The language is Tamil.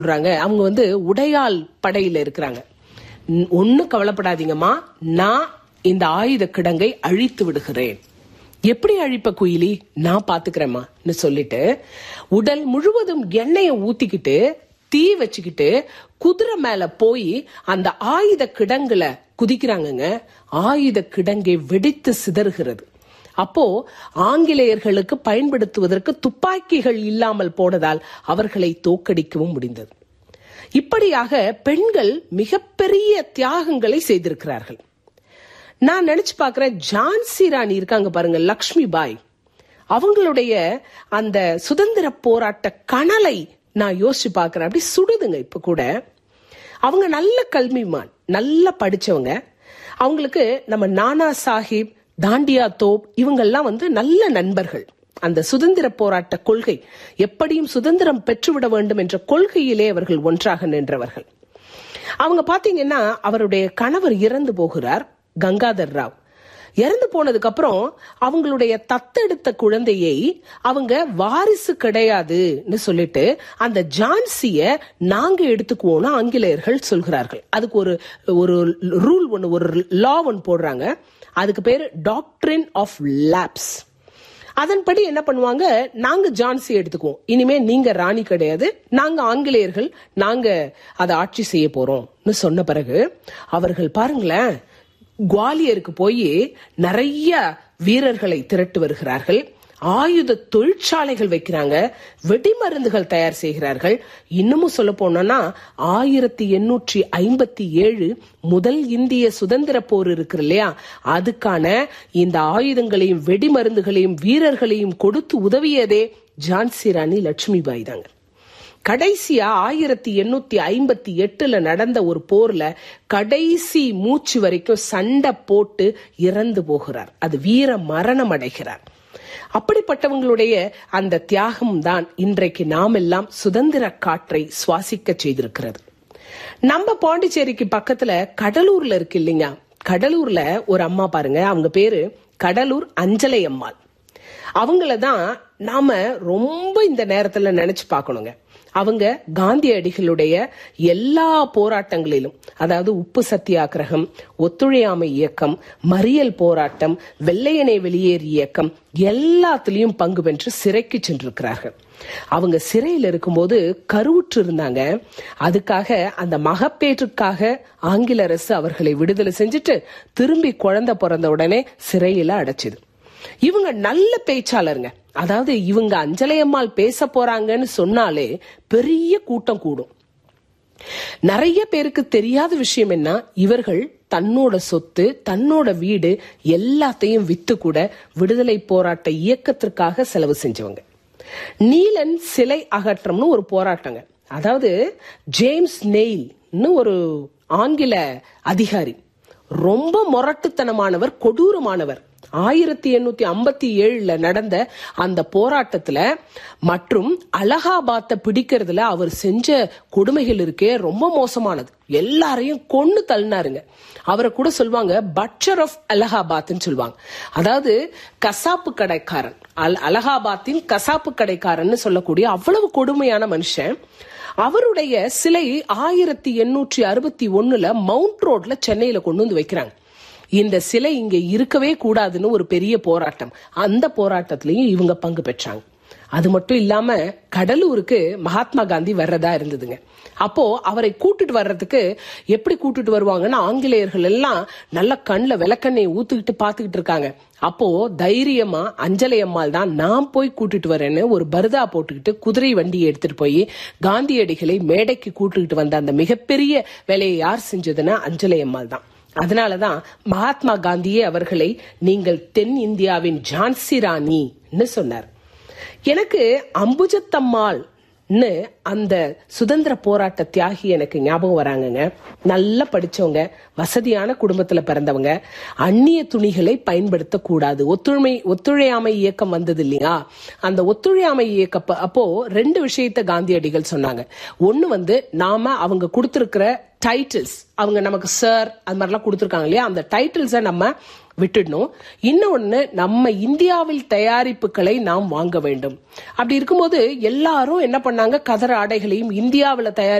சொல்றாங்க அவங்க வந்து உடையால் படையில இருக்கிறாங்க ஒன்னும் கவலைப்படாதீங்கம்மா நான் இந்த ஆயுத கிடங்கை அழித்து விடுகிறேன் எப்படி அழிப்ப குயிலி நான் பாத்துக்கிறேம்மான்னு சொல்லிட்டு உடல் முழுவதும் எண்ணெயை ஊத்திக்கிட்டு தீ வச்சுக்கிட்டு குதிரை மேல போய் அந்த ஆயுத கிடங்குல குதிக்கிறாங்கங்க ஆயுத கிடங்கை வெடித்து சிதறுகிறது அப்போ ஆங்கிலேயர்களுக்கு பயன்படுத்துவதற்கு துப்பாக்கிகள் இல்லாமல் போனதால் அவர்களை தோக்கடிக்கவும் முடிந்தது இப்படியாக பெண்கள் மிகப்பெரிய தியாகங்களை செய்திருக்கிறார்கள் நான் நினைச்சு பாக்குறேன் ஜான்சி ராணி இருக்காங்க பாருங்க லக்ஷ்மி பாய் அவங்களுடைய அந்த சுதந்திர போராட்ட கனலை நான் யோசிச்சு பாக்குறேன் அப்படி சுடுதுங்க இப்ப கூட அவங்க நல்ல கல்விமான் நல்லா படிச்சவங்க அவங்களுக்கு நம்ம நானா சாஹிப் தாண்டியா தோப் இவங்கெல்லாம் வந்து நல்ல நண்பர்கள் அந்த சுதந்திர போராட்ட கொள்கை எப்படியும் சுதந்திரம் பெற்றுவிட வேண்டும் என்ற கொள்கையிலே அவர்கள் ஒன்றாக நின்றவர்கள் அவங்க பாத்தீங்கன்னா அவருடைய கணவர் இறந்து போகிறார் கங்காதர் ராவ் இறந்து போனதுக்கு அப்புறம் அவங்களுடைய தத்தெடுத்த குழந்தையை அவங்க வாரிசு கிடையாதுன்னு சொல்லிட்டு அந்த ஜான்சிய நாங்க எடுத்துக்குவோம்னு ஆங்கிலேயர்கள் சொல்கிறார்கள் அதுக்கு ஒரு ஒரு ரூல் ஒன்னு ஒரு லா ஒன்னு போடுறாங்க அதுக்கு பேரு டாக்டரின் ஆஃப் லேப்ஸ் அதன்படி என்ன பண்ணுவாங்க நாங்க ஜான்சி எடுத்துக்குவோம் இனிமே நீங்க ராணி கிடையாது நாங்க ஆங்கிலேயர்கள் நாங்க அதை ஆட்சி செய்ய போறோம்னு சொன்ன பிறகு அவர்கள் பாருங்களேன் குவாலியருக்கு போய் நிறைய வீரர்களை திரட்டு வருகிறார்கள் ஆயுத தொழிற்சாலைகள் வைக்கிறாங்க வெடிமருந்துகள் தயார் செய்கிறார்கள் இன்னமும் சொல்ல போனோம்னா ஆயிரத்தி எண்ணூற்றி ஐம்பத்தி ஏழு முதல் இந்திய சுதந்திர போர் இருக்கு இல்லையா அதுக்கான இந்த ஆயுதங்களையும் வெடிமருந்துகளையும் வீரர்களையும் கொடுத்து உதவியதே ஜான்சி ராணி லட்சுமிபாய் தாங்க கடைசியா ஆயிரத்தி எண்ணூத்தி ஐம்பத்தி எட்டுல நடந்த ஒரு போர்ல கடைசி மூச்சு வரைக்கும் சண்டை போட்டு இறந்து போகிறார் அது வீர மரணம் அடைகிறார் அப்படிப்பட்டவங்களுடைய அந்த தியாகம் தான் இன்றைக்கு நாம் எல்லாம் சுதந்திர காற்றை சுவாசிக்க செய்திருக்கிறது நம்ம பாண்டிச்சேரிக்கு பக்கத்துல கடலூர்ல இருக்கு இல்லைங்க கடலூர்ல ஒரு அம்மா பாருங்க அவங்க பேரு கடலூர் அஞ்சலை அம்மாள் அவங்கள தான் நாம ரொம்ப இந்த நேரத்துல நினைச்சு பார்க்கணுங்க அவங்க காந்தியடிகளுடைய எல்லா போராட்டங்களிலும் அதாவது உப்பு சத்தியாகிரகம் ஒத்துழையாமை இயக்கம் மறியல் போராட்டம் வெள்ளையனை வெளியேறு இயக்கம் எல்லாத்திலையும் பங்கு பெற்று சிறைக்கு சென்றிருக்கிறார்கள் அவங்க சிறையில் இருக்கும்போது கருவுற்று இருந்தாங்க அதுக்காக அந்த மகப்பேற்றுக்காக ஆங்கில அரசு அவர்களை விடுதலை செஞ்சுட்டு திரும்பி குழந்தை பிறந்த உடனே சிறையில அடைச்சது இவங்க நல்ல பேச்சாளருங்க அதாவது இவங்க அஞ்சலையம்மாள் பேச போறாங்கன்னு சொன்னாலே பெரிய கூட்டம் கூடும் நிறைய பேருக்கு தெரியாத விஷயம் என்ன இவர்கள் தன்னோட சொத்து தன்னோட வீடு எல்லாத்தையும் வித்து கூட விடுதலை போராட்ட இயக்கத்திற்காக செலவு செஞ்சவங்க நீலன் சிலை அகற்றம்னு ஒரு போராட்டங்க அதாவது ஜேம்ஸ் நெயில் ஒரு ஆங்கில அதிகாரி ரொம்ப முரட்டுத்தனமானவர் கொடூரமானவர் ஆயிரத்தி எண்ணூத்தி ஐம்பத்தி ஏழுல நடந்த அந்த போராட்டத்துல மற்றும் அலகாபாத்தை பிடிக்கிறதுல அவர் செஞ்ச கொடுமைகள் இருக்கே ரொம்ப மோசமானது எல்லாரையும் கொன்னு தள்ளினாருங்க அவரை கூட சொல்லுவாங்க பட்சர் ஆஃப் அலகாபாத்னு சொல்லுவாங்க அதாவது கசாப்பு கடைக்காரன் அல் அலகாபாத்தின் கசாப்பு கடைக்காரன் சொல்லக்கூடிய அவ்வளவு கொடுமையான மனுஷன் அவருடைய சிலை ஆயிரத்தி எண்ணூற்றி அறுபத்தி ஒண்ணுல மவுண்ட் ரோட்ல சென்னையில கொண்டு வந்து வைக்கிறாங்க இந்த சிலை இங்க இருக்கவே கூடாதுன்னு ஒரு பெரிய போராட்டம் அந்த போராட்டத்திலையும் இவங்க பங்கு பெற்றாங்க அது மட்டும் இல்லாம கடலூருக்கு மகாத்மா காந்தி வர்றதா இருந்ததுங்க அப்போ அவரை கூட்டிட்டு வர்றதுக்கு எப்படி கூட்டிட்டு வருவாங்கன்னா ஆங்கிலேயர்கள் எல்லாம் நல்ல கண்ணுல விளக்கெண்ணெய் ஊத்துக்கிட்டு பாத்துக்கிட்டு இருக்காங்க அப்போ தைரியமா அஞ்சலை அம்மாள் தான் நான் போய் கூட்டிட்டு வரேன்னு ஒரு பருதா போட்டுக்கிட்டு குதிரை வண்டியை எடுத்துட்டு போய் காந்தியடிகளை மேடைக்கு கூட்டிட்டு வந்த அந்த மிகப்பெரிய வேலையை யார் செஞ்சதுன்னா அஞ்சலை அம்மாள் தான் அதனாலதான் மகாத்மா காந்தியே அவர்களை நீங்கள் தென் இந்தியாவின் ஜான்சி ராணின்னு சொன்னார் எனக்கு அம்புஜத்தம்மாள் அந்த சுதந்திர போராட்ட தியாகி எனக்கு ஞாபகம் வராங்கங்க நல்லா படிச்சவங்க வசதியான குடும்பத்துல பிறந்தவங்க அந்நிய துணிகளை பயன்படுத்த கூடாது ஒத்துழைமை ஒத்துழையாமை இயக்கம் வந்தது இல்லையா அந்த ஒத்துழையாமை இயக்க அப்போ ரெண்டு விஷயத்த காந்தியடிகள் சொன்னாங்க ஒண்ணு வந்து நாம அவங்க கொடுத்திருக்கிற டைட்டில்ஸ் அவங்க நமக்கு சார் அது மாதிரிலாம் கொடுத்துருக்காங்க இல்லையா அந்த டைட்டில்ஸை நம்ம விட்டுடணும் இன்னொன்னு நம்ம இந்தியாவில் தயாரிப்புகளை நாம் வாங்க வேண்டும் அப்படி இருக்கும்போது எல்லாரும் என்ன பண்ணாங்க கதற ஆடைகளையும் இந்தியாவுல தயார்